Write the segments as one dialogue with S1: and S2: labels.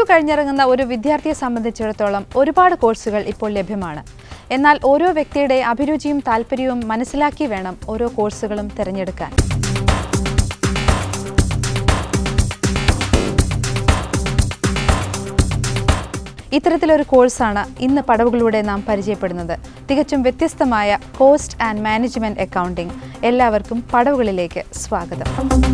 S1: കഴിഞ്ഞിറങ്ങുന്ന ഒരു വിദ്യാർത്ഥിയെ സംബന്ധിച്ചിടത്തോളം ഒരുപാട് കോഴ്സുകൾ ഇപ്പോൾ ലഭ്യമാണ് എന്നാൽ ഓരോ വ്യക്തിയുടെ അഭിരുചിയും താല്പര്യവും മനസ്സിലാക്കി വേണം ഓരോ കോഴ്സുകളും തിരഞ്ഞെടുക്കാൻ ഇത്തരത്തിലൊരു കോഴ്സാണ് ഇന്ന് പടവുകളിലൂടെ നാം പരിചയപ്പെടുന്നത് തികച്ചും വ്യത്യസ്തമായ കോസ്റ്റ് ആൻഡ് മാനേജ്മെന്റ് അക്കൗണ്ടിംഗ് എല്ലാവർക്കും പടവുകളിലേക്ക് സ്വാഗതം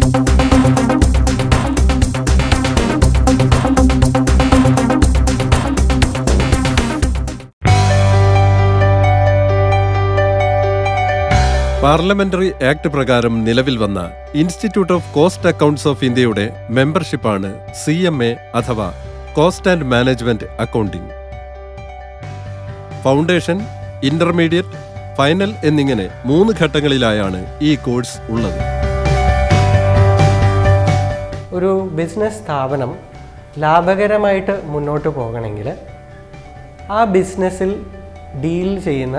S2: പാർലമെന്ററി ആക്ട് പ്രകാരം നിലവിൽ വന്ന Institute of Cost Accounts of ഇന്ത്യയുടെ മെമ്പർഷിപ്പാണ് സി എം എ അഥവാ cost and management accounting foundation intermediate final എന്നിങ്ങനെ മൂന്ന് ഘട്ടങ്ങളിലായാണ് ഈ കോഴ്സ് ഉള്ളത്
S3: ഒരു ബിസിനസ് സ്ഥാപനം ലാഭകരമായിട്ട് മുന്നോട്ട് പോകണമെങ്കിൽ ആ ബിസിനസ്സിൽ ഡീൽ ചെയ്യുന്ന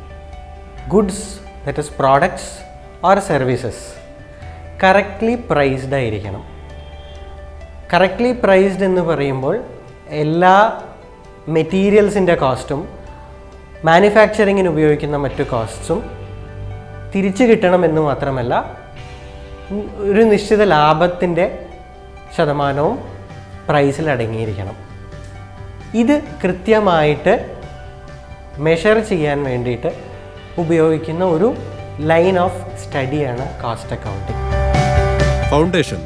S3: goods that is products or services correctly priced ആയിരിക്കണം കറക്റ്റ്ലി പ്രൈസ്ഡ് എന്ന് പറയുമ്പോൾ എല്ലാ മെറ്റീരിയൽസിൻ്റെ കോസ്റ്റും മാനുഫാക്ചറിങ്ങിന് ഉപയോഗിക്കുന്ന മറ്റു കോസ്റ്റ്സും തിരിച്ചു കിട്ടണമെന്ന് മാത്രമല്ല ഉം, ഒരു നിശ്ചിത ലാഭത്തിൻ്റെ ശതമാനവും പ്രൈസിൽ അടങ്ങിയിരിക്കണം ഇത് കൃത്യമായിട്ട് മെഷർ ചെയ്യാൻ വേണ്ടിയിട്ട് ഉപയോഗിക്കുന്ന ഒരു ലൈൻ ഓഫ് സ്റ്റഡിയാണ് cost accounting
S2: foundation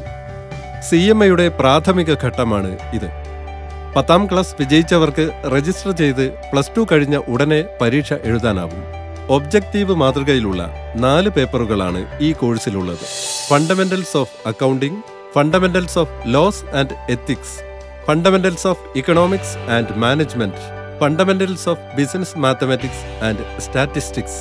S2: C M എയുടെ പ്രാഥമിക ഘട്ടമാണ് ഇത് പത്താം ക്ലാസ് വിജയിച്ചവർക്ക് രജിസ്റ്റർ ചെയ്ത് പ്ലസ് ടു കഴിഞ്ഞ ഉടനെ പരീക്ഷ എഴുതാനാവും ഒബ്ജക്റ്റീവ് മാതൃകയിലുള്ള നാല് പേപ്പറുകളാണ് ഈ കോഴ്സിലുള്ളത് fundamentals of accounting fundamentals of laws and ethics fundamentals of economics and management fundamentals of business mathematics and statistics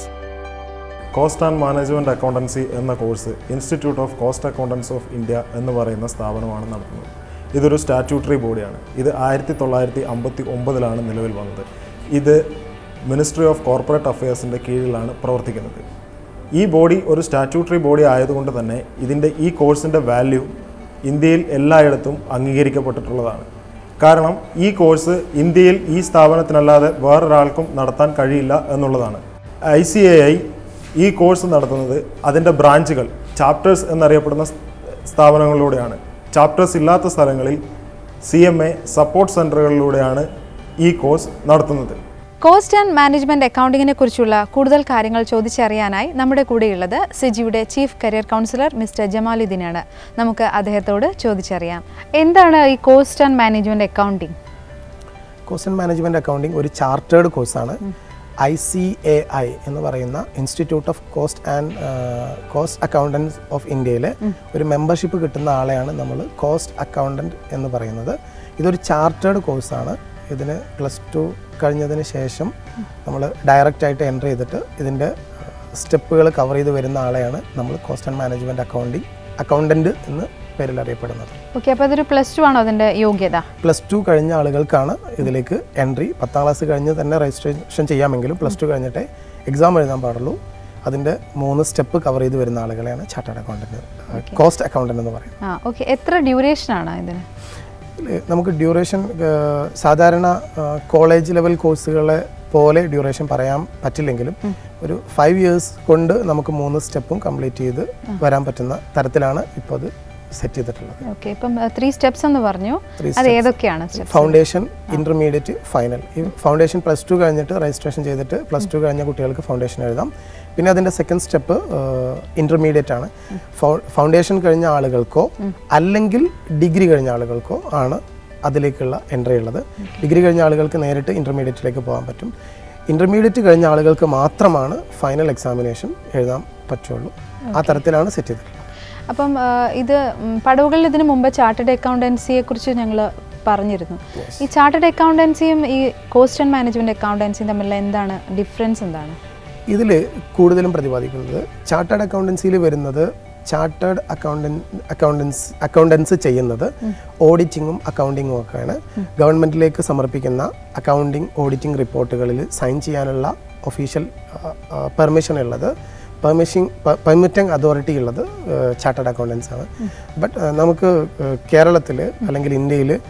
S4: cost and management accountancy എന്ന course Institute of Cost Accountants of India എന്ന് പറയുന്ന സ്ഥാപനമാണ് നടത്തുന്നത് ഇതൊരു സ്റ്റാറ്റ്യൂട്ടറി ബോഡിയാണ് ഇത് ആയിരത്തി തൊള്ളായിരത്തി അമ്പത്തി ഒമ്പതിലാണ് നിലവിൽ വന്നത് ഇത് മിനിസ്ട്രി ഓഫ് കോർപ്പറേറ്റ് അഫയേഴ്സിൻ്റെ കീഴിലാണ് പ്രവർത്തിക്കുന്നത് ഈ ബോഡി ഒരു സ്റ്റാറ്റ്യൂട്ടറി ബോഡി ആയതുകൊണ്ട് തന്നെ ഇതിൻ്റെ ഈ കോഴ്സിൻ്റെ വാല്യൂ ഇന്ത്യയിൽ എല്ലായിടത്തും അംഗീകരിക്കപ്പെട്ടിട്ടുള്ളതാണ് കാരണം ഈ കോഴ്സ് ഇന്ത്യയിൽ ഈ സ്ഥാപനത്തിനല്ലാതെ വേറൊരാൾക്കും നടത്താൻ കഴിയില്ല എന്നുള്ളതാണ് ഐ സി എ ഐ ഈ കോഴ്സ് നടത്തുന്നത് അതിൻ്റെ ബ്രാഞ്ചുകൾ ചാപ്റ്റേഴ്സ് എന്നറിയപ്പെടുന്ന സ് സ്ഥാപനങ്ങളിലൂടെയാണ് ചാപ്റ്റേഴ്സ് ഇല്ലാത്ത സ്ഥലങ്ങളിൽ സി എം എ സപ്പോർട്ട് സെൻറ്ററുകളിലൂടെയാണ് ഈ കോഴ്സ് നടത്തുന്നത്
S1: കോസ്റ്റ് ആൻഡ് മാനേജ്മെന്റ് അക്കൗണ്ടിങ്ങിനെ കുറിച്ചുള്ള കൂടുതൽ കാര്യങ്ങൾ ചോദിച്ചറിയാനായി നമ്മുടെ കൂടെയുള്ളത് സിജിയുടെ ചീഫ് കരിയർ കൗൺസിലർ മിസ്റ്റർ ജമാലുദ്ദീനാണ് നമുക്ക് അദ്ദേഹത്തോട് ചോദിച്ചറിയാം എന്താണ് ഈ cost and management accounting
S5: cost and management accounting ഒരു ചാർട്ടേഡ് കോഴ്സാണ് ഐ സി എ ഐ എന്ന് പറയുന്ന Institute of Cost and Cost Accountants of ഇന്ത്യയിലെ ഒരു മെമ്പർഷിപ്പ് കിട്ടുന്ന ആളെയാണ് നമ്മൾ കോസ്റ്റ് അക്കൗണ്ടൻറ്റ് എന്ന് പറയുന്നത് ഇതൊരു ചാർട്ടേഡ് കോഴ്സാണ് ഇതിന് പ്ലസ് ടു കഴിഞ്ഞതിന് ശേഷം നമ്മൾ ഡയറക്റ്റ് ആയിട്ട് എൻ്റർ ചെയ്തിട്ട് ഇതിൻ്റെ സ്റ്റെപ്പുകൾ കവർ ചെയ്ത് വരുന്ന ആളെയാണ് നമ്മൾ cost and management accounting accountant എന്ന് പേരിൽ അറിയപ്പെടുന്നത്
S1: ഓക്കെ അപ്പോൾ അതൊരു പ്ലസ് ടു ആണോ അതിൻ്റെ യോഗ്യത
S5: പ്ലസ് ടു കഴിഞ്ഞ ആളുകൾക്കാണ് ഇതിലേക്ക് എൻട്രി പത്താം ക്ലാസ് കഴിഞ്ഞ് തന്നെ രജിസ്ട്രേഷൻ ചെയ്യാമെങ്കിലും പ്ലസ് ടു കഴിഞ്ഞിട്ടേ എക്സാം എഴുതാൻ പാടുള്ളൂ അതിൻ്റെ മൂന്ന് സ്റ്റെപ്പ് കവർ ചെയ്ത് വരുന്ന ആളുകളെയാണ് ചാർട്ടേഡ് അക്കൗണ്ടൻറ്റ് കോസ്റ്റ് അക്കൗണ്ടൻറ്റ് എന്ന് പറയുന്നത്
S1: ആ ഓക്കെ എത്ര ഡ്യൂറേഷനാണ് ഇതിന്
S5: ഇതില് നമുക്ക് ഡ്യൂറേഷൻ സാധാരണ കോളേജ് ലെവൽ കോഴ്സുകളെ പോലെ ഡ്യൂറേഷൻ പറയാൻ പറ്റില്ലെങ്കിലും ഒരു ഫൈവ് ഇയേഴ്സ് കൊണ്ട് നമുക്ക് മൂന്ന് സ്റ്റെപ്പും കംപ്ലീറ്റ് ചെയ്ത് വരാൻ പറ്റുന്ന തരത്തിലാണ് ഇപ്പോൾ അത് സെറ്റ് ചെയ്തിട്ടുള്ളത്
S1: ഓക്കെ ഇപ്പം ത്രീ സ്റ്റെപ്സ് എന്ന് പറഞ്ഞു
S5: Three
S1: അത് ഏതൊക്കെയാണ് സ്റ്റെപ്സ്
S5: ഫൗണ്ടേഷൻ ഇന്റർമീഡിയറ്റ് ഫൈനൽ ഈ ഫൗണ്ടേഷൻ പ്ലസ് ടു കഴിഞ്ഞിട്ട് രജിസ്ട്രേഷൻ ചെയ്തിട്ട് പ്ലസ് ടു കഴിഞ്ഞ കുട്ടികൾക്ക് ഫൗണ്ടേഷൻ എഴുതാം പിന്നെ അതിൻ്റെ സെക്കൻഡ് സ്റ്റെപ്പ് ഇന്റർമീഡിയറ്റ് ആണ് ഫൗണ്ടേഷൻ കഴിഞ്ഞ ആളുകൾക്കോ അല്ലെങ്കിൽ ഡിഗ്രി കഴിഞ്ഞ ആളുകൾക്കോ ആണ് അതിലേക്കുള്ള എൻട്രി ഉള്ളത് ഡിഗ്രി കഴിഞ്ഞ ആളുകൾക്ക് നേരിട്ട് ഇന്റർമീഡിയറ്റിലേക്ക് പോകാൻ പറ്റും ഇന്റർമീഡിയറ്റ് കഴിഞ്ഞ ആളുകൾക്ക് മാത്രമാണ് ഫൈനൽ എക്സാമിനേഷൻ എഴുതാൻ പറ്റുള്ളൂ ആ തരത്തിലാണ് സെറ്റ് ചെയ്തിട്ടുള്ളത്
S1: അപ്പം ആ, ഇത് ഉം, പടവുകളിൽ ഇതിന് മുമ്പ് ചാർട്ടേഡ് അക്കൗണ്ടൻസിയെ കുറിച്ച് ഞങ്ങൾ പറഞ്ഞിരുന്നു ഈ ചാർട്ടേഡ് അക്കൗണ്ടൻസിയും ഈ കോസ്റ്റ് ആൻഡ് മാനേജ്മെന്റ് അക്കൗണ്ടൻസിയും തമ്മിലുള്ള എന്താണ് ഡിഫറൻസ് എന്താണ്
S5: ഇതിൽ കൂടുതലും പ്രതിപാദിക്കുന്നത് ചാർട്ടേഡ് അക്കൗണ്ടൻസിയിൽ വരുന്നത് ചാർട്ടേഡ് അക്കൗണ്ടൻ അക്കൗണ്ടൻസ് അക്കൗണ്ടൻസ് ചെയ്യുന്നത് ഓഡിറ്റിങ്ങും അക്കൗണ്ടിങ്ങും ഒക്കെയാണ് ഗവൺമെൻറ്റിലേക്ക് സമർപ്പിക്കുന്ന അക്കൗണ്ടിങ് ഓഡിറ്റിംഗ് റിപ്പോർട്ടുകളിൽ സൈൻ ചെയ്യാനുള്ള ഒഫീഷ്യൽ പെർമിഷൻ ഉള്ളത് പെർമിഷൻ പെർമിറ്റിംഗ് അതോറിറ്റി ഉള്ളത് ചാർട്ടേഡ് അക്കൗണ്ടൻസ് ആണ് ബട്ട് നമുക്ക് കേരളത്തിൽ അല്ലെങ്കിൽ ഇന്ത്യയിൽ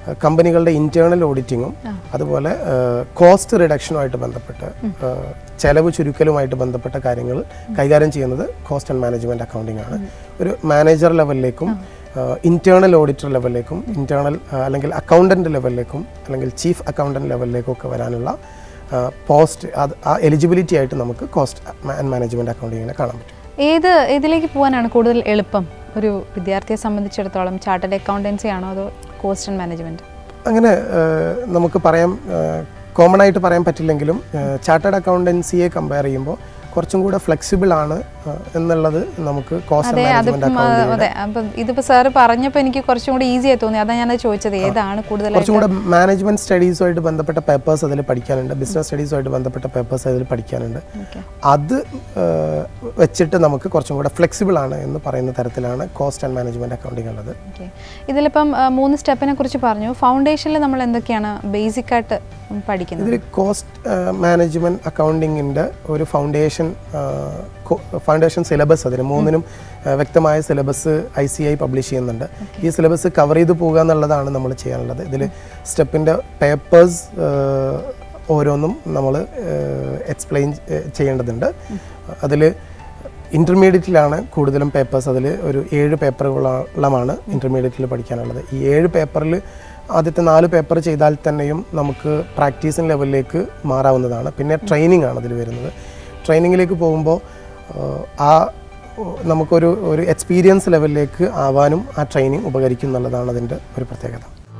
S5: ഏഹ് കമ്പനികളുടെ ഇൻറ്റേർണൽ ഓഡിറ്റിങ്ങും അതുപോലെ കോസ്റ്റ് റിഡക്ഷനുമായിട്ട് ബന്ധപ്പെട്ട് ഏഹ് ചെലവ് ചുരുക്കലുമായിട്ട് ബന്ധപ്പെട്ട കാര്യങ്ങൾ കൈകാര്യം ചെയ്യുന്നത് കോസ്റ്റ് ആൻഡ് മാനേജ്മെൻറ്റ് അക്കൗണ്ടിംഗ് ആണ് ഒരു മാനേജർ ലെവലിലേക്കും ഇൻറ്റേർണൽ ഓഡിറ്റർ ലെവലിലേക്കും ഇൻറ്റേർണൽ അല്ലെങ്കിൽ അക്കൗണ്ടൻറ്റ് ലെവലിലേക്കും അല്ലെങ്കിൽ ചീഫ് അക്കൗണ്ടൻറ്റ് ലെവലിലേക്കും ഒക്കെ വരാനുള്ള പോസ്റ്റ് അത് ആ എലിജിബിലിറ്റി ആയിട്ട് നമുക്ക് കോസ്റ്റ് ആൻഡ് മാനേജ്മെൻറ്റ് അക്കൗണ്ടിങ്ങിനെ കാണാൻ പറ്റും
S1: ഏത് ഇതിലേക്ക് പോകാനാണ് കൂടുതൽ എളുപ്പം ഒരു വിദ്യാർത്ഥിയെ സംബന്ധിച്ചിടത്തോളം ചാർട്ടേഡ് അക്കൗണ്ടൻസി ആണോ അതോ കോസ്റ്റ് ആൻഡ് മാനേജ്മെന്റ്
S5: അങ്ങനെ ഏഹ്, നമുക്ക് പറയാം കോമൺ ആയിട്ട് പറയാൻ പറ്റില്ലെങ്കിലും ചാർട്ടേഡ് അക്കൗണ്ടൻസിയെ കമ്പയർ ചെയ്യുമ്പോൾ കുറച്ചും കൂടെ ഫ്ലെക്സിബിൾ ആണ് ഏഹ്, എന്നുള്ളത് നമുക്ക് കോസ്റ്റ്
S1: അതെ
S5: മാനേജ്മെന്റ്
S1: അതിപ്പം ആ,
S5: അക്കൗണ്ടിങ്
S1: അതെ അപ്പം ഇതിപ്പോ സാറ് പറഞ്ഞപ്പോൾ എനിക്ക് കുറച്ചും കൂടി ഈസി ആയി തോന്നി അതാണ് ഞാനത് ചോദിച്ചത് ഏതാണ്
S5: കുറച്ചും
S1: കൂടുതലായിട്ട്
S5: കൂടെ മാനേജ്മെന്റ് സ്റ്റഡീസുമായിട്ട് ബന്ധപ്പെട്ട പേപ്പേഴ്സ് അതിൽ പഠിക്കാനുണ്ട് ബിസിനസ് സ്റ്റഡീസുമായിട്ട് ബന്ധപ്പെട്ട പേപ്പേഴ്സ് അതിൽ പഠിക്കാനുണ്ട്
S1: Okay.
S5: അത് ഏഹ്, വെച്ചിട്ട് നമുക്ക് കുറച്ചും കൂടെ ഫ്ലെക്സിബിൾ ആണ് എന്ന് പറയുന്ന തരത്തിലാണ് കോസ്റ്റ് ആൻഡ് മാനേജ്മെന്റ് അക്കൗണ്ടിങ് ഉള്ളത്
S1: ഓക്കെ ഇതിലിപ്പം ആ, മൂന്ന് സ്റ്റെപ്പിനെ കുറിച്ച് പറഞ്ഞു ഫൗണ്ടേഷനിൽ നമ്മൾ എന്തൊക്കെയാണ് ബേസിക് ആയിട്ട് പഠിക്കുന്നത്
S5: ഇതിൽ കോസ്റ്റ് മാനേജ്മെന്റ് അക്കൗണ്ടിങ്ങിൻ്റെ ഒരു ഫൗണ്ടേഷൻ ഫൗണ്ടേഷൻ സിലബസ് അതിന് മൂന്നിനും ആ, വ്യക്തമായ syllabus I C I publish ചെയ്യുന്നുണ്ട് ഈ സിലബസ് കവർ ചെയ്ത് പോകുക എന്നുള്ളതാണ് നമ്മൾ ചെയ്യാനുള്ളത് ഇതിൽ സ്റ്റെപ്പിൻ്റെ പേപ്പേഴ്സ് ഓരോന്നും നമ്മൾ എക്സ്പ്ലെയിൻ ചെയ്യേണ്ടതുണ്ട് അതിൽ ഇൻ്റർമീഡിയറ്റിലാണ് കൂടുതലും പേപ്പേഴ്സ് അതിൽ ഒരു ഏഴ് പേപ്പറുകളോളമാണ് ഇൻ്റർമീഡിയറ്റിൽ പഠിക്കാനുള്ളത് ഈ ഏഴ് പേപ്പറിൽ ആദ്യത്തെ നാല് പേപ്പർ ചെയ്താൽ തന്നെയും നമുക്ക് പ്രാക്ടീസിങ് ലെവലിലേക്ക് മാറാവുന്നതാണ് പിന്നെ ട്രെയിനിങ് ആണ് അതിൽ വരുന്നത് ട്രെയിനിങ്ങിലേക്ക് പോകുമ്പോൾ ആ നമുക്കൊരു ഒരു എക്സ്പീരിയൻസ് ലെവലിലേക്ക് ആവാനും ആ ട്രെയിനിങ് ഉപകരിക്കും എന്നുള്ളതാണ് അതിൻ്റെ ഒരു പ്രത്യേകത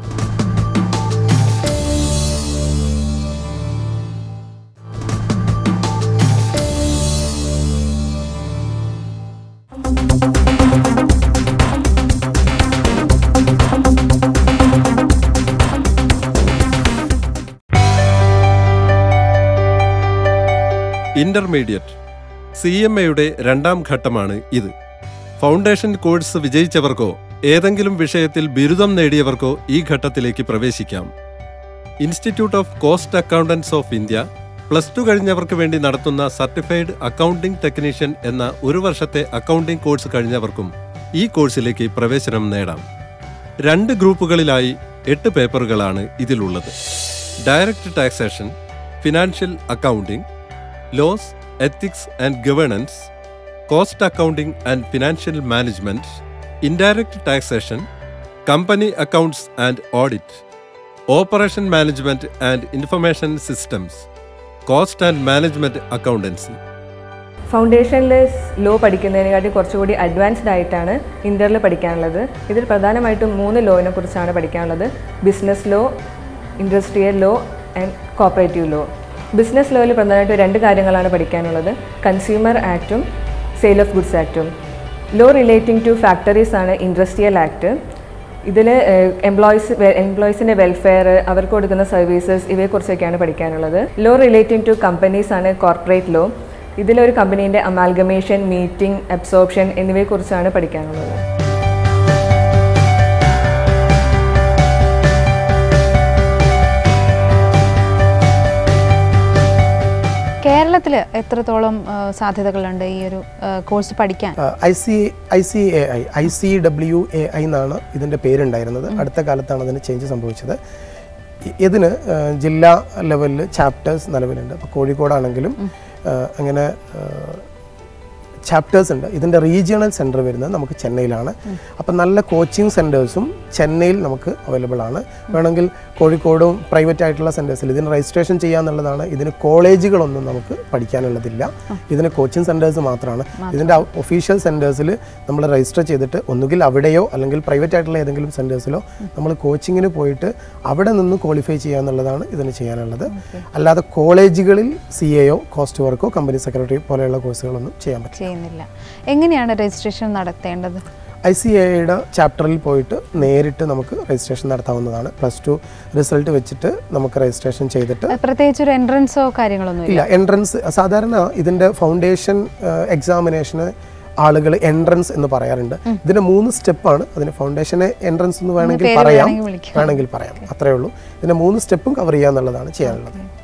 S2: ഇന്റർമീഡിയറ്റ് സി എം എയുടെ രണ്ടാം ഘട്ടമാണ് ഇത് ഫൗണ്ടേഷൻ കോഴ്സ് വിജയിച്ചവർക്കോ ഏതെങ്കിലും വിഷയത്തിൽ ബിരുദം നേടിയവർക്കോ ഈ ഘട്ടത്തിലേക്ക് പ്രവേശിക്കാം Institute of Cost Accountants of India plus two കഴിഞ്ഞവർക്ക് വേണ്ടി നടത്തുന്ന സർട്ടിഫൈഡ് അക്കൗണ്ടിംഗ് ടെക്നീഷ്യൻ എന്ന ഒരു വർഷത്തെ അക്കൗണ്ടിംഗ് കോഴ്സ് കഴിഞ്ഞവർക്കും ഈ കോഴ്സിലേക്ക് പ്രവേശനം നേടാം രണ്ട് ഗ്രൂപ്പുകളിലായി എട്ട് പേപ്പറുകളാണ് ഇതിലുള്ളത് direct taxation financial accounting laws ethics and governance cost accounting and financial management indirect taxation company accounts and audit operation management and information systems cost and management accountancy
S6: ഫൗണ്ടേഷനിൽ ലോ പഠിക്കുന്നതിനെക്കാട്ടി കുറച്ചുകൂടി അഡ്വാൻസ്ഡ് ആയിട്ടാണ് ഇൻ്ററിൽ പഠിക്കാനുള്ളത് ഇതിൽ പ്രധാനമായിട്ടും മൂന്ന് ലോയിനെ കുറിച്ചാണ് പഠിക്കാനുള്ളത് business law industrial law and cooperative law business ലോയിൽ പ്രധാനമായിട്ടും രണ്ട് കാര്യങ്ങളാണ് പഠിക്കാനുള്ളത് കൺസ്യൂമർ ആക്റ്റും സെയിൽ ഓഫ് ഗുഡ്സ് ആക്റ്റും ലോ റിലേറ്റിംഗ് ടു ഫാക്ടറീസ് ആണ് ഇൻഡസ്ട്രിയൽ ആക്ട് ഇതിൽ എംപ്ലോയീസ് എംപ്ലോയീസിൻ്റെ വെൽഫെയർ അവർക്ക് കൊടുക്കുന്ന സർവീസസ് ഇവയെക്കുറിച്ചൊക്കെയാണ് പഠിക്കാനുള്ളത് ലോ റിലേറ്റിംഗ് ടു കമ്പനീസ് ആണ് കോർപ്പറേറ്റ് ലോ ഇതിലൊരു കമ്പനീൻ്റെ അമാൽഗമേഷൻ മീറ്റിംഗ് അബ്സോർപ്ഷൻ എന്നിവയെക്കുറിച്ചാണ് പഠിക്കാനുള്ളത്
S1: കേരളത്തിൽ എത്രത്തോളം ആ, സാധ്യതകളുണ്ട് ഈ ഒരു ആ, കോഴ്സ് പഠിക്കാൻ
S5: I C I C A I I C W A I എന്നാണ് ഇതിൻ്റെ പേരുണ്ടായിരുന്നത് അടുത്ത കാലത്താണ് അതിന് ചേഞ്ച് സംഭവിച്ചത് ഇ- ഇതിന് ആ, ജില്ലാ ലെവലിൽ ചാപ്റ്റേഴ്സ് നിലവിലുണ്ട് അപ്പോൾ കോഴിക്കോടാണെങ്കിലും ആ, അങ്ങനെ ചാപ്റ്റേഴ്സ് ഉണ്ട് ഇതിൻ്റെ റീജിയണൽ സെൻറ്റർ വരുന്നത് നമുക്ക് ചെന്നൈയിലാണ് അപ്പം നല്ല കോച്ചിങ് സെൻറ്റേഴ്സും ചെന്നൈയിൽ നമുക്ക് അവൈലബിൾ ആണ് വേണമെങ്കിൽ കോഴിക്കോടും പ്രൈവറ്റ് ആയിട്ടുള്ള സെൻറ്റേഴ്സിൽ ഇതിന് രജിസ്ട്രേഷൻ ചെയ്യാന്നുള്ളതാണ് ഇതിന് കോളേജുകളൊന്നും നമുക്ക് പഠിക്കാനുള്ളതില്ല ഇതിന് കോച്ചിങ് സെൻറ്റേഴ്സ് മാത്രമാണ് ഇതിൻ്റെ ഒഫീഷ്യൽ സെൻറ്റേഴ്സിൽ നമ്മൾ രജിസ്റ്റർ ചെയ്തിട്ട് ഒന്നുകിൽ അവിടെയോ അല്ലെങ്കിൽ പ്രൈവറ്റ് ആയിട്ടുള്ള ഏതെങ്കിലും സെൻറ്റേഴ്സിലോ നമ്മൾ കോച്ചിങ്ങിന് പോയിട്ട് അവിടെ നിന്ന് ക്വാളിഫൈ ചെയ്യുക എന്നുള്ളതാണ് ഇതിന് ചെയ്യാനുള്ളത് അല്ലാതെ കോളേജുകളിൽ സി എയോ കോസ്റ്റ് വർക്കോ കമ്പനി സെക്രട്ടറി പോലെയുള്ള കോഴ്സുകളൊന്നും ചെയ്യാൻ പറ്റില്ല
S1: ചെയ്യുന്നില്ല എങ്ങനെയാണ് രജിസ്ട്രേഷൻ നടത്തേണ്ടത്
S5: ഐ സി എയുടെ ചാപ്റ്ററിൽ പോയിട്ട് നേരിട്ട് നമുക്ക് രജിസ്ട്രേഷൻ നടത്താവുന്നതാണ് പ്ലസ് ടു റിസൾട്ട് വെച്ചിട്ട് നമുക്ക് രജിസ്ട്രേഷൻ ചെയ്തിട്ട്
S1: അത് പ്രത്യേകിച്ച് ഒരു എൻട്രൻസോ കാര്യങ്ങളൊന്നും ഇല്ല
S5: ഇല്ല എൻട്രൻസ് സാധാരണ ഇതിൻ്റെ ഫൗണ്ടേഷൻ എക്സാമിനേഷന് ആളുകൾ എൻട്രൻസ് എന്ന് പറയാറുണ്ട് ഇതിന് മൂന്ന് സ്റ്റെപ്പാണ് അതിന് ഫൗണ്ടേഷനെ എൻട്രൻസ് എന്ന് വേണമെങ്കിൽ
S1: പേര്
S5: പറയാം
S1: വേണമെങ്കിൽ വിളിക്കാം.
S5: വേണമെങ്കിൽ പറയാം അത്രേ ഉള്ളൂ ഇതിൻ്റെ മൂന്ന് സ്റ്റെപ്പും കവർ ചെയ്യുക എന്നുള്ളതാണ് ചെയ്യാനുള്ളത്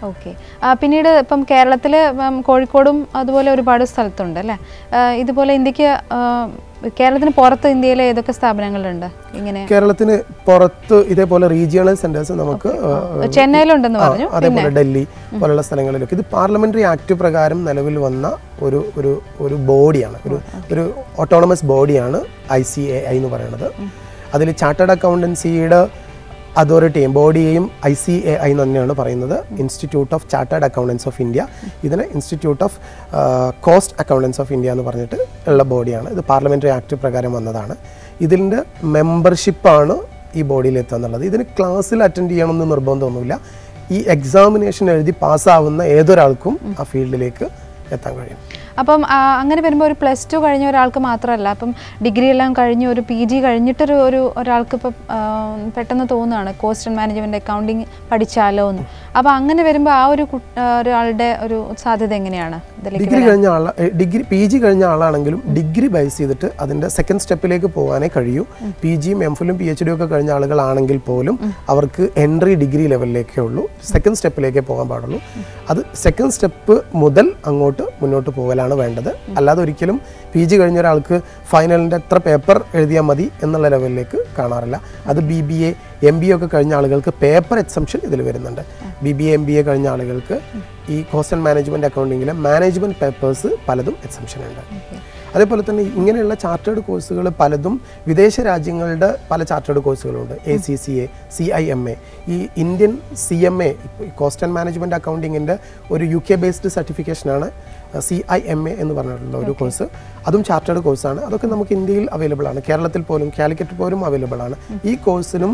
S1: ഓക്കെ പിന്നീട് ഇപ്പം കേരളത്തിൽ കോഴിക്കോടും അതുപോലെ ഒരുപാട് സ്ഥലത്തുണ്ട് അല്ലേ ആ, ഇതുപോലെ ഇന്ത്യക്ക് ആ, കേരളത്തിന് പുറത്ത് ഇന്ത്യയിലെ ഏതൊക്കെ സ്ഥാപനങ്ങളുണ്ട് ഇങ്ങനെ
S5: കേരളത്തിന് പുറത്ത് ഇതേപോലെ റീജിയണൽ സെന്റേഴ്സ് നമുക്ക് ആ,
S1: ചെന്നൈയിലുണ്ടെന്ന്
S5: ആ,
S1: പറഞ്ഞു
S5: അതേപോലെ ഡൽഹി പോലുള്ള സ്ഥലങ്ങളിലൊക്കെ ഇത് പാർലമെന്ററി ആക്ട് പ്രകാരം നിലവിൽ വന്ന ഒരു ഒരു ഒരു ബോഡിയാണ് ഒരു ഒരു ഓട്ടോണമസ് ബോഡിയാണ് ഐ സി എ ഐ എന്ന് പറയുന്നത് അതിൽ ചാർട്ടേഡ് അക്കൗണ്ടൻസിയുടെ അതോറിറ്റിയും ബോഡിയെയും ഐ സി എ ഐ എന്ന് തന്നെയാണ് പറയുന്നത് Institute of Chartered Accountants of India ഇതിന് Institute of Cost Accountants of India എന്ന് പറഞ്ഞിട്ട് ഉള്ള ബോഡിയാണ് ഇത് പാർലമെന്ററി ആക്ട് പ്രകാരം വന്നതാണ് ഇതിൻ്റെ മെമ്പർഷിപ്പാണ് ഈ ബോഡിയിൽ എത്തുക എന്നുള്ളത് ഇതിന് ക്ലാസ്സിൽ അറ്റൻഡ് ചെയ്യണമെന്ന് നിർബന്ധമൊന്നുമില്ല ഈ എക്സാമിനേഷൻ എഴുതി പാസ്സാവുന്ന ഏതൊരാൾക്കും ആ ഫീൽഡിലേക്ക് എത്താൻ കഴിയും
S1: അപ്പം ആ, അങ്ങനെ വരുമ്പോൾ ഒരു പ്ലസ് ടു കഴിഞ്ഞ ഒരാൾക്ക് മാത്രമല്ല അപ്പം ഡിഗ്രി എല്ലാം കഴിഞ്ഞ് ഒരു പി ജി കഴിഞ്ഞിട്ടൊരു ഒരു ഒരാൾക്ക് ഇപ്പം ആ, പെട്ടെന്ന് തോന്നുകയാണ് കോസ്റ്റ് ആൻഡ് മാനേജ്മെൻറ്റ് അക്കൗണ്ടിങ് പഠിച്ചാലോ എന്ന് അപ്പോൾ അങ്ങനെ വരുമ്പോൾ ആ ഒരു കു- ആ, ഒരാളുടെ ഒരു സാധ്യത എങ്ങനെയാണ് ഇതിലേക്ക്
S5: ഡിഗ്രി കഴിഞ്ഞ ആള ഡിഗ്രി പി ജി കഴിഞ്ഞ ആളാണെങ്കിലും ഡിഗ്രി ബേസ് ചെയ്തിട്ട് അതിൻ്റെ സെക്കൻഡ് സ്റ്റെപ്പിലേക്ക് പോകാനേ കഴിയൂ പി ജിയും എം ഫിലും പി എച്ച് ഡിയും ഒക്കെ കഴിഞ്ഞ ആളുകളാണെങ്കിൽ പോലും അവർക്ക് എൻട്രി ഡിഗ്രി ലെവലിലേക്കേ ഉള്ളൂ സെക്കൻഡ് സ്റ്റെപ്പിലേക്കേ പോകാൻ പാടുള്ളൂ അത് സെക്കൻഡ് സ്റ്റെപ്പ് മുതൽ അങ്ങോട്ട് മുന്നോട്ട് പോകലാണ് വേണ്ടത് അല്ലാതെ ഒരിക്കലും പി ജി കഴിഞ്ഞ ഒരാൾക്ക് ഫൈനലിൻ്റെ എത്ര പേപ്പർ എഴുതിയാൽ മതി എന്നുള്ള ലെവലിലേക്ക് കാണാറില്ല അത് B B A M B A ഒക്കെ കഴിഞ്ഞ ആളുകൾക്ക് പേപ്പർ എക്സംഷൻ ഇതിൽ വരുന്നുണ്ട് B B A M B A കഴിഞ്ഞ ആളുകൾക്ക് ഈ കോസ്റ്റ് ആൻഡ് മാനേജ്മെൻറ്റ് അക്കൗണ്ടിങ്ങിലെ മാനേജ്മെൻറ്റ് പേപ്പേഴ്സ് പലതും എക്സംഷൻ ഉണ്ട് അതേപോലെ തന്നെ ഇങ്ങനെയുള്ള ചാർട്ടേഡ് കോഴ്സുകൾ പലതും വിദേശ രാജ്യങ്ങളുടെ പല ചാർട്ടേഡ് കോഴ്സുകളുണ്ട് A C C A C I M A ഈ Indian C M A cost and management അക്കൗണ്ടിങ്ങിൻ്റെ ഒരു യു കെ ബേസ്ഡ് സർട്ടിഫിക്കേഷനാണ് സി ഐ എം എ എന്ന് പറഞ്ഞിട്ടുള്ള ഒരു കോഴ്സ് അതും ചാർട്ടേഡ് കോഴ്സാണ് അതൊക്കെ നമുക്ക് ഇന്ത്യയിൽ അവൈലബിൾ ആണ് കേരളത്തിൽ പോലും കാലിക്കറ്റ് പോലും അവൈലബിൾ ആണ് ഈ കോഴ്സിനും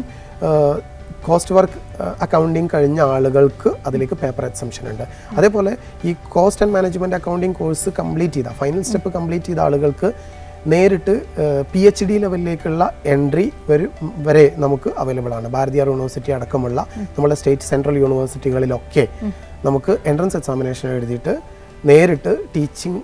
S5: കോസ്റ്റ് വർക്ക് അക്കൗണ്ടിങ് കഴിഞ്ഞ ആളുകൾക്ക് അതിലേക്ക് പേപ്പർ എക്സംഷൻ ഉണ്ട് അതേപോലെ ഈ cost and management accounting course complete ചെയ്ത ഫൈനൽ സ്റ്റെപ്പ് കംപ്ലീറ്റ് ചെയ്ത ആളുകൾക്ക് നേരിട്ട് പി എച്ച് ഡി ലെവലിലേക്കുള്ള എൻട്രി വരും വരെ നമുക്ക് അവൈലബിൾ ആണ് ഭാരതീയ യൂണിവേഴ്സിറ്റി അടക്കമുള്ള നമ്മുടെ സ്റ്റേറ്റ് സെൻട്രൽ യൂണിവേഴ്സിറ്റികളിലൊക്കെ നമുക്ക് എൻട്രൻസ് എക്സാമിനേഷൻ എഴുതിയിട്ട് നേരിട്ട് ടീച്ചിങ്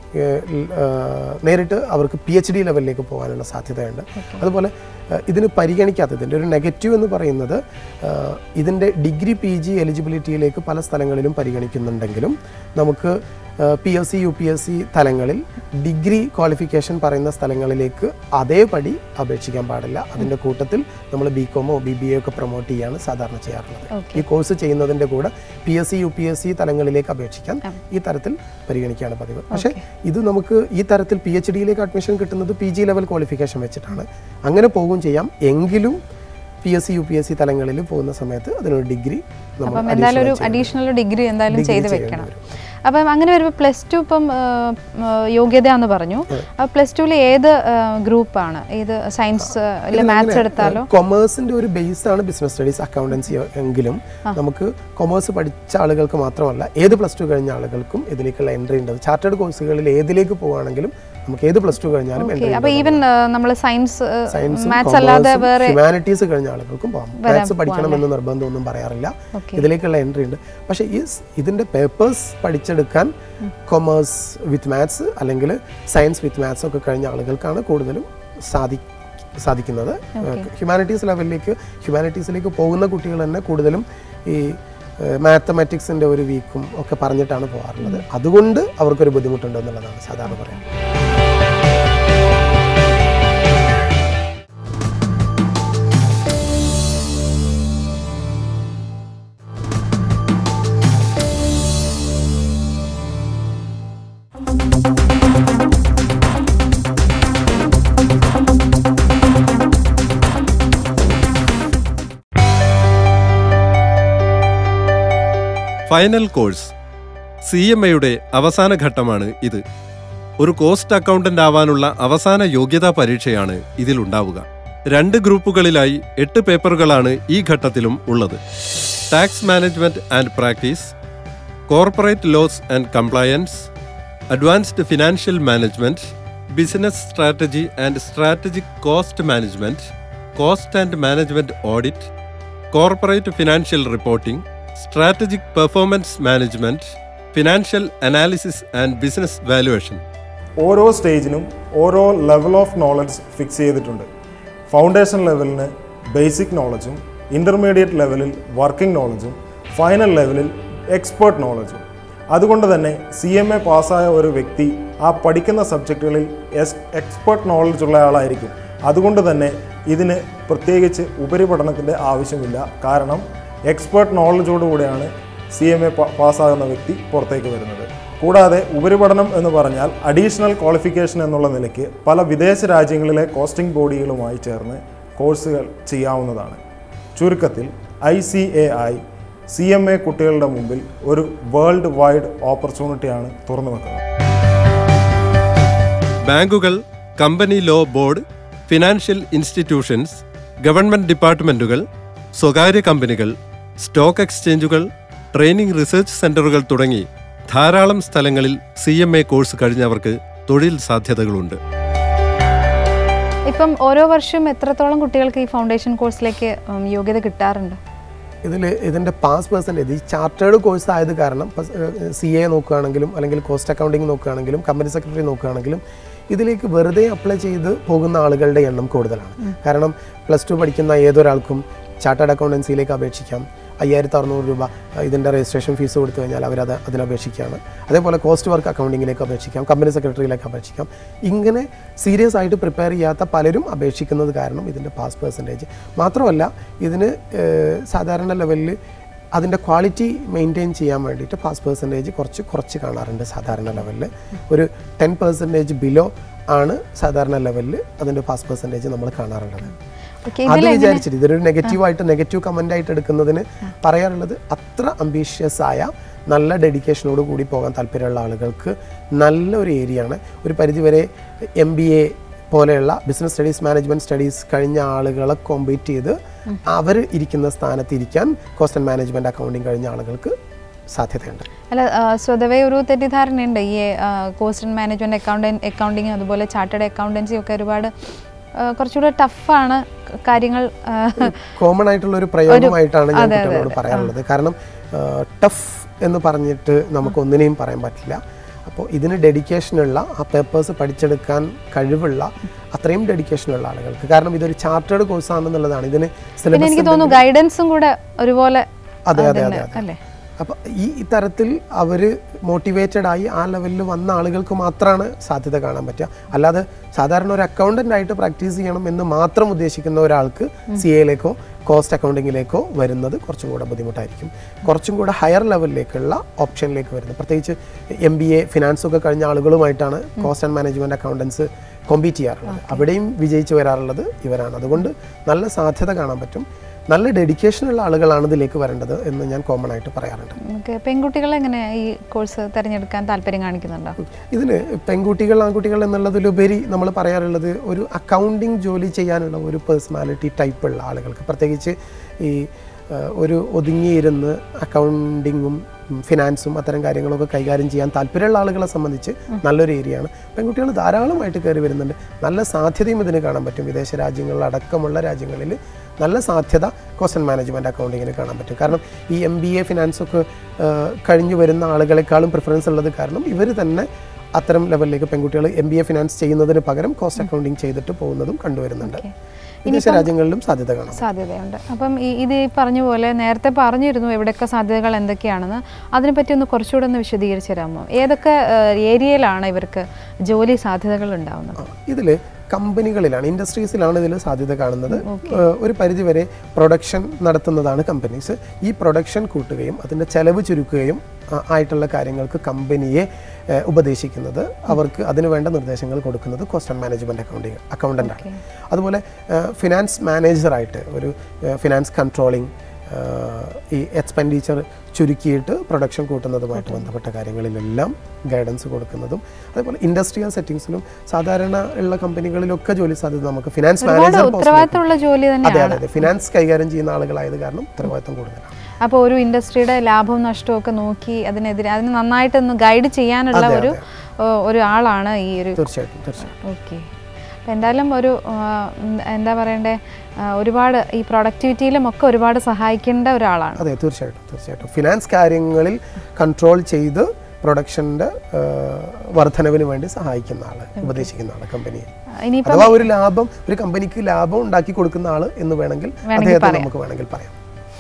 S5: നേരിട്ട് അവർക്ക് പി എച്ച് ഡി ലെവലിലേക്ക് പോകാനുള്ള സാധ്യതയുണ്ട് അതുപോലെ ഏഹ്, ഇതിന് പരിഗണിക്കാത്തതിൻ്റെ ഒരു നെഗറ്റീവ് എന്ന് പറയുന്നത് ഏഹ്, ഇതിൻ്റെ ഡിഗ്രി പി ജി എലിജിബിലിറ്റിയിലേക്ക് പല സ്ഥലങ്ങളിലും പരിഗണിക്കുന്നുണ്ടെങ്കിലും നമുക്ക് P S C U P S C തലങ്ങളിൽ ഡിഗ്രി ക്വാളിഫിക്കേഷൻ പറയുന്ന സ്ഥലങ്ങളിലേക്ക് അതേപടി അപേക്ഷിക്കാൻ പാടില്ല അതിൻ്റെ കൂട്ടത്തിൽ നമ്മൾ ബി കോമോ ബി ബി എ ഒക്കെ പ്രൊമോട്ട് ചെയ്യാണ് സാധാരണ ചെയ്യാറുള്ളത് ഈ കോഴ്സ് ചെയ്യുന്നതിൻ്റെ കൂടെ P S C U P S C തലങ്ങളിലേക്ക് അപേക്ഷിക്കാൻ ഈ തരത്തിൽ പരിഗണിക്കുകയാണ് പതിവ് പക്ഷേ ഇത് നമുക്ക് ഈ തരത്തിൽ പി എച്ച് ഡിയിലേക്ക് അഡ്മിഷൻ കിട്ടുന്നത് പി ജി ലെവൽ ക്വാളിഫിക്കേഷൻ വെച്ചിട്ടാണ് അങ്ങനെ പോകുകയും ചെയ്യാം എങ്കിലും P S C U P S C തലങ്ങളിൽ പോകുന്ന സമയത്ത് അതിനൊരു ഡിഗ്രി നമ്മൾ
S1: അപ്പം എന്തായാലും ഒരു അഡീഷണൽ ഡിഗ്രി എന്തായാലും ചെയ്ത് വെക്കണം അപ്പം അങ്ങനെ വരുമ്പോൾ പ്ലസ് ടു ഇപ്പം ആ, ആ, യോഗ്യത എന്ന് പറഞ്ഞു പ്ലസ് ടുവിൽ ഏത് ഗ്രൂപ്പാണ് ഏത് സയൻസ് അല്ലെ മാത്സ് എടുത്താലോ
S5: കൊമേഴ്സിന്റെ ഒരു ബേസ് ആണ് ബിസിനസ് സ്റ്റഡീസ് അക്കൗണ്ടൻസി എങ്കിലും നമുക്ക് കൊമേഴ്സ് പഠിച്ച ആളുകൾക്ക് മാത്രമല്ല ഏത് പ്ലസ് ടു കഴിഞ്ഞ ആളുകൾക്കും ഇതിലേക്കുള്ള എൻട്രി ഉണ്ട് ചാർട്ടേഡ് കോഴ്സുകളിൽ ഏതിലേക്ക് പോവുകയാണെങ്കിലും നമുക്ക് ഏത് പ്ലസ് ടു കഴിഞ്ഞാലും എൻട്രി
S1: അപ്പൊ ഈവൻ നമ്മൾ സയൻസ്
S5: സയൻസും
S1: മാത്സ് അല്ലാതെ വേറെ
S5: ഹ്യൂമാനിറ്റീസ് കഴിഞ്ഞ ആളുകൾക്കും പോകാം മാത്സ് പഠിക്കണമെന്ന് നിർബന്ധമൊന്നും പറയാറില്ല ഇതിലേക്കുള്ള എൻട്രി ഉണ്ട് പക്ഷേ ഈ സ് ഇതിന്റെ പേപ്പേഴ്സ് പഠിച്ചെടുക്കാൻ കൊമേഴ്സ് വിത്ത് മാത്സ് അല്ലെങ്കിൽ സയൻസ് വിത്ത് മാത്സ് ഒക്കെ കഴിഞ്ഞ ആളുകൾക്കാണ് കൂടുതലും സാധി സാധിക്കുന്നത് ഹ്യൂമാനിറ്റീസ് ലെവലിലേക്ക് ഹ്യൂമാനിറ്റീസിലേക്ക് പോകുന്ന കുട്ടികൾ തന്നെ കൂടുതലും ഈ മാത്തമാറ്റിക്സിൻ്റെ ഒരു വീക്കും ഒക്കെ പറഞ്ഞിട്ടാണ് പോകാറുള്ളത് അതുകൊണ്ട് അവർക്കൊരു ബുദ്ധിമുട്ടുണ്ട് എന്നുള്ളതാണ് സാധാരണ പറയുന്നത്
S2: ഫൈനൽ കോഴ്സ് സി എം എയുടെ അവസാന ഘട്ടമാണ് ഇത് ഒരു കോസ്റ്റ് അക്കൗണ്ടന്റ് ആവാനുള്ള അവസാന യോഗ്യതാ പരീക്ഷയാണ് ഇതിലുണ്ടാവുക രണ്ട് ഗ്രൂപ്പുകളിലായി എട്ട് പേപ്പറുകളാണ് ഈ ഘട്ടത്തിലും ഉള്ളത് tax management and practice corporate laws and compliance advanced financial management business strategy and strategic cost management cost and management audit corporate financial reporting strategic performance management financial analysis and business valuation
S4: ഓരോ സ്റ്റേജിനും ഓരോ level of knowledge fix ചെയ്തിട്ടുണ്ട് foundation ലെവലിന് basic നോളജും intermediate ലെവലിൽ working നോളജും final ലെവലിൽ expert നോളജും അതുകൊണ്ട് തന്നെ സി എം എ പാസ്സായ ഒരു വ്യക്തി ആ പഠിക്കുന്ന സബ്ജക്റ്റുകളിൽ എസ് എക്സ്പേർട്ട് നോളജ് ഉള്ള ആളായിരിക്കും അതുകൊണ്ട് തന്നെ ഇതിന് പ്രത്യേകിച്ച് ഉപരിപഠനത്തിൻ്റെ ആവശ്യമില്ല കാരണം എക്സ്പേർട്ട് നോളജോടുകൂടിയാണ് സി എം എ പാസ്സാകുന്ന വ്യക്തി പുറത്തേക്ക് വരുന്നത് കൂടാതെ ഉപരിപഠനം എന്ന് പറഞ്ഞാൽ അഡീഷണൽ ക്വാളിഫിക്കേഷൻ എന്നുള്ള നിലയ്ക്ക് പല വിദേശ രാജ്യങ്ങളിലെ കോസ്റ്റിംഗ് ബോഡികളുമായി ചേർന്ന് കോഴ്സുകൾ ചെയ്യാവുന്നതാണ് ചുരുക്കത്തിൽ I C A I C M A കുട്ടികളുടെ മുമ്പിൽ ഒരു വേൾഡ് വൈഡ് ഓപ്പർച്യൂണിറ്റിയാണ് തുറന്നു വെക്കുന്നത്
S2: ബാങ്കുകൾ company law board financial institutions government ഡിപ്പാർട്ട്മെന്റുകൾ സ്വകാര്യ കമ്പനികൾ സ്റ്റോക്ക് എക്സ്ചേഞ്ചുകൾ ട്രെയിനിംഗ് റിസർച്ച് സെന്ററുകൾ തുടങ്ങി ധാരാളം സ്ഥലങ്ങളിൽ സി എം എ കോഴ്സ് കഴിഞ്ഞവർക്ക് തൊഴിൽ സാധ്യതകളുണ്ട്
S1: ഇപ്പം ഓരോ വർഷവും എത്രത്തോളം കുട്ടികൾക്ക് ഈ ഫൗണ്ടേഷൻ കോഴ്സിലേക്ക് ഉം, യോഗ്യത കിട്ടാറുണ്ട്
S5: ഇതിൽ ഇതിൻ്റെ പാസ് പെർസെൻറ്റേജ് ഈ ചാർട്ടേഡ് കോഴ്സ് ആയത് കാരണം സി എ നോക്കുകയാണെങ്കിലും അല്ലെങ്കിൽ കോസ്റ്റ് അക്കൗണ്ടിങ് നോക്കുകയാണെങ്കിലും കമ്പനി സെക്രട്ടറി നോക്കുകയാണെങ്കിലും ഇതിലേക്ക് വെറുതെ അപ്ലൈ ചെയ്ത് പോകുന്ന ആളുകളുടെ എണ്ണം കൂടുതലാണ് കാരണം പ്ലസ് ടു പഠിക്കുന്ന ഏതൊരാൾക്കും ചാർട്ടേഡ് അക്കൗണ്ടൻസിയിലേക്ക് അപേക്ഷിക്കാം അയ്യായിരത്തി അറുന്നൂറ് രൂപ ഇതിൻ്റെ രജിസ്ട്രേഷൻ ഫീസ് കൊടുത്തു കഴിഞ്ഞാൽ അവരത് അതിന് അപേക്ഷിക്കുകയാണ് അതേപോലെ കോസ്റ്റ് വർക്ക് അക്കൗണ്ടിങ്ങിലേക്ക് അപേക്ഷിക്കാം കമ്പനി സെക്രട്ടറിയിലേക്ക് അപേക്ഷിക്കാം ഇങ്ങനെ സീരിയസ് ആയിട്ട് പ്രിപ്പയർ ചെയ്യാത്ത പലരും അപേക്ഷിക്കുന്നത് കാരണം ഇതിൻ്റെ പാസ് പെർസെൻറ്റേജ് മാത്രമല്ല ഇതിന് ഏഹ്, സാധാരണ ലെവലിൽ അതിൻ്റെ ക്വാളിറ്റി മെയിൻറ്റെയിൻ ചെയ്യാൻ വേണ്ടിയിട്ട് പാസ് പെർസെൻറ്റേജ് കുറച്ച് കുറച്ച് കാണാറുണ്ട് സാധാരണ ലെവലിൽ ഒരു ടെൻ പെർസെൻറ്റേജ് ബിലോ ആണ് സാധാരണ ലെവലിൽ അതിൻ്റെ പാസ് പെർസെൻറ്റേജ് നമ്മൾ കാണാറുള്ളത്
S1: ഓക്കെ
S5: അത് വിചാരിച്ചിട്ട് ഇതൊരു നെഗറ്റീവായിട്ട് നെഗറ്റീവ് കമൻ്റ് ആയിട്ട് എടുക്കുന്നതിന് പറയാറുള്ളത് അത്ര അംബീഷ്യസ് ആയ നല്ല ഡെഡിക്കേഷനോട് കൂടി പോകാൻ താല്പര്യമുള്ള ആളുകൾക്ക് നല്ലൊരു ഏരിയ ആണ് ഒരു പരിധിവരെ എം ബി എ പോലെയുള്ള ബിസിനസ് സ്റ്റഡീസ് മാനേജ്മെന്റ് സ്റ്റഡീസ് കഴിഞ്ഞ ആളുകളെ കോമ്പീറ്റ് ചെയ്ത് അവർ ഇരിക്കുന്ന സ്ഥാനത്ത് ഇരിക്കാൻ കോസ്റ്റ് ആൻഡ് മാനേജ്മെന്റ് അക്കൗണ്ടിങ് കഴിഞ്ഞ ആളുകൾക്ക് സാധ്യതയുണ്ട്
S1: അല്ല ആ, സ്വതവേ ഒരു തെറ്റിദ്ധാരണയുണ്ട് ഈ cost and management accountant accounting അതുപോലെ ചാർട്ടേഡ് അക്കൗണ്ടൻസി ഒക്കെ ഒരുപാട് ആ, കുറച്ചുകൂടെ ടഫാണ് കാര്യങ്ങൾ ആ,
S5: കോമൺ ആയിട്ടുള്ള ഒരു പ്രയോഗമായിട്ടാണ് ഞാൻ കുട്ടികളോട് പറയാറുള്ളത് കാരണം ടഫ് എന്ന് പറഞ്ഞിട്ട് നമുക്ക് ഒന്നിനെയും പറയാൻ പറ്റില്ല അപ്പോൾ ഇതിന് ഡെഡിക്കേഷനുള്ള ആ പേപ്പേഴ്സ് പഠിച്ചെടുക്കാൻ കഴിവുള്ള അത്രയും ഡെഡിക്കേഷനുള്ള ആളുകൾക്ക് കാരണം ഇതൊരു ചാർട്ടേഡ് കോഴ്സ് ആണെന്നുള്ളതാണ് ഇതിന്
S1: പിന്നെ
S5: സിലബസ്
S1: എനിക്ക് തോന്നുന്നു ഗൈഡൻസും കൂടെ ഒരുപോലെ
S5: അതെ അതെ
S1: അതിന്
S5: അതെ അതെ
S1: അല്ലേ
S5: അപ്പോൾ ഈ തരത്തിൽ അവർ മോട്ടിവേറ്റഡ് ആയി ആ ലെവലിൽ വന്ന ആളുകൾക്ക് മാത്രമാണ് സാധ്യത കാണാൻ പറ്റുക അല്ലാതെ സാധാരണ ഒരു അക്കൗണ്ടൻ്റ് ആയിട്ട് പ്രാക്ടീസ് ചെയ്യണം എന്ന് മാത്രം ഉദ്ദേശിക്കുന്ന ഒരാൾക്ക് സി എയിലേക്കോ കോസ്റ്റ് അക്കൗണ്ടിങ്ങിലേക്കോ വരുന്നത് കുറച്ചും കൂടെ ബുദ്ധിമുട്ടായിരിക്കും കുറച്ചും കൂടെ ഹയർ ലെവലിലേക്കുള്ള ഓപ്ഷനിലേക്ക് വരുന്നത് പ്രത്യേകിച്ച് എം ബി എ ഫിനാൻസ് ഒക്കെ കഴിഞ്ഞ ആളുകളുമായിട്ടാണ് cost and management accountants compete ചെയ്യാറുള്ളത് അവിടെയും വിജയിച്ച് വരാറുള്ളത് ഇവരാണ് അതുകൊണ്ട് നല്ല സാധ്യത കാണാൻ പറ്റും നല്ല ഡെഡിക്കേഷനുള്ള ആളുകളാണ് ഇതിലേക്ക് വരേണ്ടത് എന്ന് ഞാൻ കോമൺ ആയിട്ട് പറയാറുണ്ട്
S1: നമുക്ക് പെൺകുട്ടികൾ എങ്ങനെ ഈ കോഴ്സ് തിരഞ്ഞെടുക്കാൻ താല്പര്യം കാണിക്കുന്നുണ്ടോ
S5: ഇതിൽ പെൺകുട്ടികൾ ആൺകുട്ടികൾ എന്നുള്ളതിലുപരി നമ്മൾ പറയാറുള്ളത് ഒരു അക്കൗണ്ടിങ് ജോലി ചെയ്യാനുള്ള ഒരു പേഴ്സണാലിറ്റി ടൈപ്പുള്ള ആളുകൾക്ക് പ്രത്യേകിച്ച് ഈ ആ, ഒരു ഒതുങ്ങിയിരുന്ന് അക്കൗണ്ടിങ്ങും ഫിനാൻസും അത്തരം കാര്യങ്ങളൊക്കെ കൈകാര്യം ചെയ്യാൻ താല്പര്യമുള്ള ആളുകളെ സംബന്ധിച്ച് നല്ലൊരു ഏരിയയാണ് പെൺകുട്ടികൾ ധാരാളമായിട്ട് കയറി വരുന്നുണ്ട് നല്ല സാധ്യതയും ഇതിന് കാണാൻ പറ്റും വിദേശ രാജ്യങ്ങളിലടക്കമുള്ള രാജ്യങ്ങളിൽ നല്ല സാധ്യത കോസ്റ്റ് ആൻഡ് മാനേജ്മെൻറ്റ് അക്കൗണ്ടിങ്ങിന് കാണാൻ പറ്റും കാരണം ഈ എം ബി എ ഫിനാൻസൊക്കെ കഴിഞ്ഞു വരുന്ന ആളുകളെക്കാളും പ്രിഫറൻസ് ഉള്ളത് കാരണം ഇവർ തന്നെ അത്തരം ലെവലിലേക്ക് പെൺകുട്ടികൾ എം ബി എ ഫിനാൻസ് ചെയ്യുന്നതിന് പകരം കോസ്റ്റ് അക്കൗണ്ടിങ് ചെയ്തിട്ട് പോകുന്നതും കണ്ടുവരുന്നുണ്ട് വിദേശ രാജ്യങ്ങളിലും സാധ്യത കാണാം
S1: സാധ്യതയുണ്ട് അപ്പം ഈ ഇത് ഈ പറഞ്ഞ പോലെ നേരത്തെ പറഞ്ഞിരുന്നു എവിടെയൊക്കെ സാധ്യതകൾ എന്തൊക്കെയാണെന്ന് അതിനെപ്പറ്റി ഒന്ന് കുറച്ചുകൂടെ ഒന്ന് വിശദീകരിച്ചു തരാമോ ഏതൊക്കെ ഏരിയയിലാണ് ഇവർക്ക് ജോലി സാധ്യതകൾ ഉണ്ടാവുന്നത്
S5: ഇതിൽ കമ്പനികളിലാണ് ഇൻഡസ്ട്രീസിലാണ് ഇതിൽ സാധ്യത കാണുന്നത് ഏഹ് ഒരു പരിധിവരെ പ്രൊഡക്ഷൻ നടത്തുന്നതാണ് കമ്പനീസ് ഈ പ്രൊഡക്ഷൻ കൂട്ടുകയും അതിൻ്റെ ചെലവ് ചുരുക്കുകയും ആ, ആയിട്ടുള്ള കാര്യങ്ങൾക്ക് കമ്പനിയെ ഏഹ് ഉപദേശിക്കുന്നത് അവർക്ക് അതിന് വേണ്ട നിർദ്ദേശങ്ങൾ കൊടുക്കുന്നത് കോസ്റ്റ് ആൻഡ് മാനേജ്മെൻറ്റ് അക്കൗണ്ടിങ് അക്കൗണ്ടൻ്റാണ് അതുപോലെ ഫിനാൻസ് മാനേജറായിട്ട് ഒരു ഫിനാൻസ് കൺട്രോളിങ് ഈ എക്സ്പെൻഡിച്ചർ ചുരുക്കിയിട്ട് പ്രൊഡക്ഷൻ കൂട്ടുന്നതുമായിട്ട് ബന്ധപ്പെട്ട കാര്യങ്ങളിലെല്ലാം ഗൈഡൻസ് കൊടുക്കുന്നതും അതേപോലെ ഇൻഡസ്ട്രിയൽ സെറ്റിംഗ്സിലും സാധാരണ ഉള്ള കമ്പനികളിലൊക്കെ ജോലി സാധ്യത നമുക്ക് ഫിനാൻസ്
S1: ഒരുപാട്
S5: മാനേജർ
S1: ഉത്തരവാദിത്തമുള്ള ജോലി
S5: അതെ
S1: തന്നെയാണ്
S5: അതെ അതെ ഫിനാൻസ് കൈകാര്യം ചെയ്യുന്ന ആളുകളായത് കാരണം ഉത്തരവാദിത്തം കൂടുതലാണ്
S1: അപ്പോൾ ഒരു ഇൻഡസ്ട്രിയുടെ ലാഭവും നഷ്ടവും ഒക്കെ നോക്കി അതിനെതിരെ അതിന് നന്നായിട്ടൊന്ന് ഗൈഡ് ചെയ്യാനുള്ള
S5: അതെ,
S1: ഒരു ഏഹ്, ഒരു ആളാണ് ഈ ഒരു
S5: തീർച്ചയായിട്ടും തീർച്ചയായിട്ടും
S1: ഓക്കെ അപ്പം എന്തായാലും ഒരു ആ, ഉം, എന്താ പറയണ്ടേ ആ, ഒരുപാട് ഈ പ്രൊഡക്ടിവിറ്റിയിലും ഒക്കെ ഒരുപാട് സഹായിക്കേണ്ട ഒരാളാണ്
S5: അതെ തീർച്ചയായിട്ടും തീർച്ചയായിട്ടും ഫിനാൻസ് കാര്യങ്ങളിൽ കൺട്രോൾ ചെയ്ത് പ്രൊഡക്ഷൻ്റെ വർധനവിന് വേണ്ടി സഹായിക്കുന്ന ആള് ഉപദേശിക്കുന്ന ആള് കമ്പനിയെ
S1: ഇനിയിപ്പം
S5: അഥവാ ഒരു ലാഭം ഒരു കമ്പനിക്ക് ലാഭം ഉണ്ടാക്കി കൊടുക്കുന്ന ആള് എന്ന് വേണമെങ്കിൽ അദ്ദേഹത്തെ നമുക്ക് വേണമെങ്കിൽ പറയാം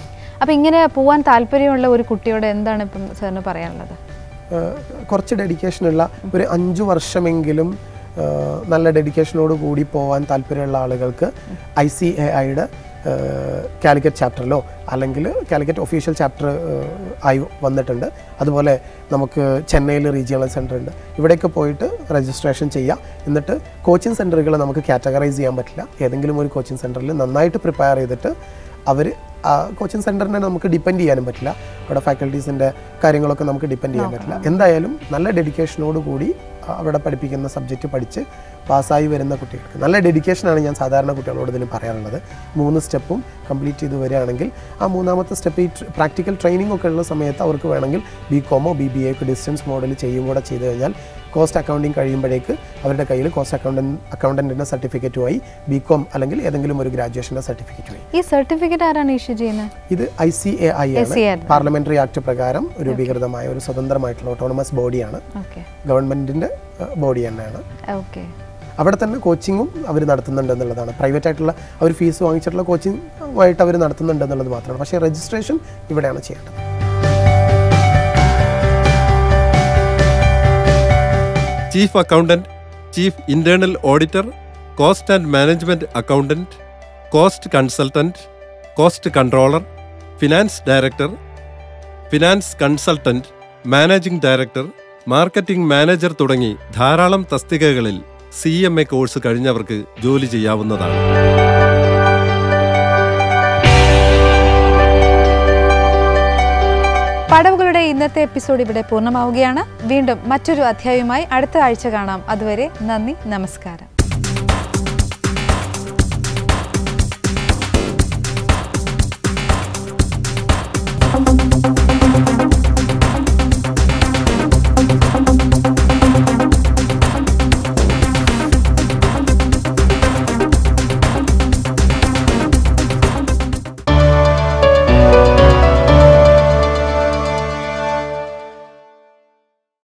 S1: അപ്പോൾ ഇങ്ങനെ പോവാൻ താല്പര്യമുള്ള ഒരു കുട്ടിയോട് എന്താണ് ഇപ്പം സാറിന് പറയാനുള്ളത്
S5: ഏഹ് കുറച്ച് ഡെഡിക്കേഷനുള്ള ഒരു അഞ്ചു വർഷമെങ്കിലും ഏഹ് നല്ല ഡെഡിക്കേഷനോട് കൂടി പോകാൻ താല്പര്യമുള്ള ആളുകൾക്ക് ഐ സി എ ഐയുടെ കാലിക്കറ്റ് ചാപ്റ്ററിലോ അല്ലെങ്കിൽ കാലിക്കറ്റ് ഒഫീഷ്യൽ ചാപ്റ്റർ ആയി വന്നിട്ടുണ്ട് അതുപോലെ നമുക്ക് ചെന്നൈയിൽ റീജിയണൽ സെൻറ്റർ ഉണ്ട് ഇവിടെയൊക്കെ പോയിട്ട് രജിസ്ട്രേഷൻ ചെയ്യാം എന്നിട്ട് കോച്ചിങ് സെൻറ്ററുകൾ നമുക്ക് കാറ്റഗറൈസ് ചെയ്യാൻ പറ്റില്ല ഏതെങ്കിലും ഒരു കോച്ചിങ് സെൻറ്ററിൽ നന്നായിട്ട് പ്രിപ്പയർ ചെയ്തിട്ട് അവർ ആ കോച്ചിങ് സെൻറ്ററിനെ നമുക്ക് ഡിപ്പെൻഡ് ചെയ്യാനും പറ്റില്ല അവിടെ ഫാക്കൽറ്റീസിൻ്റെ കാര്യങ്ങളൊക്കെ നമുക്ക് ഡിപ്പെൻഡ് ചെയ്യാൻ പറ്റില്ല എന്തായാലും നല്ല ഡെഡിക്കേഷനോട് കൂടി അവിടെ പഠിപ്പിക്കുന്ന സബ്ജക്റ്റ് പഠിച്ച് പാസ്സായി വരുന്ന കുട്ടികൾക്ക് നല്ല ഡെഡിക്കേഷനാണ് ഞാൻ സാധാരണ കുട്ടികളോട് ഇതിന് പറയാനുള്ളത് മൂന്ന് സ്റ്റെപ്പും കംപ്ലീറ്റ് ചെയ്ത് വരികയാണെങ്കിൽ ആ മൂന്നാമത്തെ സ്റ്റെപ്പ് ഈ പ്രാക്ടിക്കൽ ട്രെയിനിങ് ഒക്കെ ഉള്ള സമയത്ത് അവർക്ക് വേണമെങ്കിൽ ബി കോമോ ബി ബി എക്ക് ഡിസ്റ്റൻസ് മോഡൽ ചെയ്യും കൂടെ ചെയ്ത് കഴിഞ്ഞാൽ കോസ്റ്റ് അക്കൗണ്ടിങ് കഴിയുമ്പോഴേക്ക് അവരുടെ കയ്യിൽ കോസ്റ്റ് അക്കൗണ്ടന്റ് അക്കൗണ്ടൻറ്റിൻ്റെ സർട്ടിഫിക്കറ്റുമായി ബി കോം അല്ലെങ്കിൽ ഏതെങ്കിലും ഒരു ഗ്രാജുവേഷൻ്റെ സർട്ടിഫിക്കറ്റുമായി
S1: ഈ സർട്ടിഫിക്കറ്റ് ആരാണ് ഇഷ്യൂ ചെയ്യുന്നത്
S5: ഇത് I C A I
S1: SCAI
S5: ആണ് പാർലമെന്ററി ആക്ട് പ്രകാരം രൂപീകൃതമായ ഒരു സ്വതന്ത്രമായിട്ടുള്ള ഓട്ടോണമസ് ബോഡിയാണ്
S1: ഓക്കെ
S5: ഗവൺമെന്റിന്റെ ബോഡി തന്നെയാണ്
S1: ഓക്കെ
S5: അവിടെ തന്നെ കോച്ചിങ്ങും അവർ നടത്തുന്നുണ്ട് എന്നുള്ളതാണ് പ്രൈവറ്റ് ആയിട്ടുള്ള അവർ ഫീസ് വാങ്ങിച്ചിട്ടുള്ള കോച്ചിങ് ആയിട്ട് അവർ നടത്തുന്നുണ്ട് എന്നുള്ളത് മാത്രമാണ് പക്ഷേ രജിസ്ട്രേഷൻ ഇവിടെയാണ് ചെയ്യേണ്ടത്
S2: chief accountant chief internal auditor cost and management accountant cost consultant cost controller finance director finance consultant managing director marketing manager തുടങ്ങി ധാരാളം തസ്തികകളിൽ സി എം എ കോഴ്സ് കഴിഞ്ഞവർക്ക് ജോലി ചെയ്യാവുന്നതാണ്
S1: പടവുകളുടെ ഇന്നത്തെ എപ്പിസോഡ് ഇവിടെ പൂർണ്ണമാവുകയാണ് വീണ്ടും മറ്റൊരു അധ്യായവുമായി അടുത്ത ആഴ്ച കാണാം അതുവരെ നന്ദി നമസ്കാരം